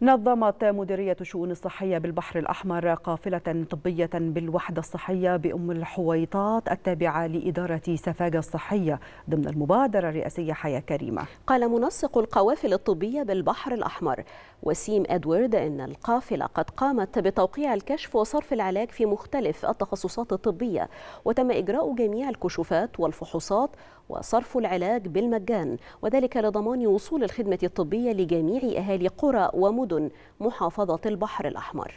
نظمت مديرية الشؤون الصحية بالبحر الأحمر قافلة طبية بالوحدة الصحية بأم الحويطات التابعة لإدارة سفاجة الصحية ضمن المبادرة الرئاسية حياة كريمة قال منسق القوافل الطبية بالبحر الأحمر وسيم أدوارد أن القافلة قد قامت بتوقيع الكشف وصرف العلاج في مختلف التخصصات الطبية وتم إجراء جميع الكشوفات والفحوصات وصرف العلاج بالمجان وذلك لضمان وصول الخدمة الطبية لجميع أهالي قرى ومدن محافظة البحر الأحمر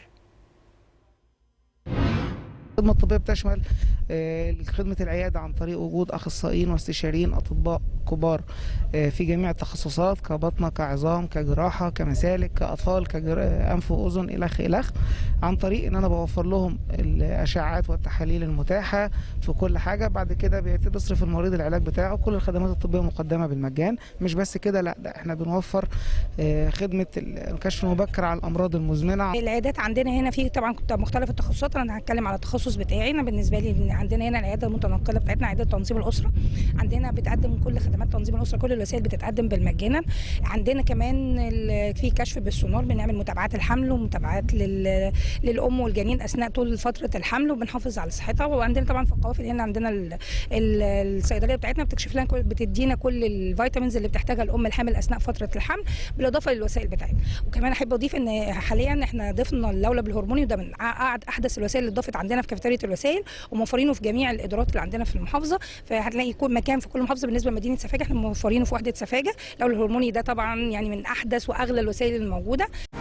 الخدمة الطبية بتشمل آه، خدمة العيادة عن طريق وجود أخصائيين واستشاريين أطباء كبار آه، في جميع التخصصات كبطنة كعظام كجراحة كمسالك كأطفال كأنف وأذن إلخ إلخ عن طريق إن أنا بوفر لهم الأشعات والتحاليل المتاحة في كل حاجة بعد كده بيبتدي يصرف المريض العلاج بتاعه كل الخدمات الطبية مقدمة بالمجان مش بس كده لا ده احنا بنوفر آه، خدمة الكشف المبكر على الأمراض المزمنة العيادات عندنا هنا في طبعا مختلف التخصصات انا هتكلم على التخصص بتاعي انا بالنسبه لي عندنا هنا العياده المتنقله بتاعتنا عياده تنظيم الاسره عندنا بتقدم كل خدمات تنظيم الاسره كل الوسائل بتتقدم بالمجانا عندنا كمان في كشف بالسونار بنعمل متابعات الحمل ومتابعات لل... للام والجنين اثناء طول فتره الحمل وبنحافظ على صحتها وعندنا طبعا في القوافل هنا عندنا ال... ال... الصيدليه بتاعتنا بتكشف لنا كل... بتدينا كل الفيتامينز اللي بتحتاجها الام الحامل اثناء فتره الحمل بالاضافه للوسائل بتاعتنا وكمان احب اضيف ان حاليا احنا ضفنا اللولب الهرموني وده من احدث الوسائل اللي اتضافت عندنا في كافيتيريا الوسائل وموفرينه في جميع الادارات اللي عندنا في المحافظه فهتلاقي كل مكان في كل محافظه بالنسبه لمدينه سفاجه احنا موفرينه في وحده سفاجه لو الهرموني ده طبعا يعني من احدث واغلى الوسائل الموجوده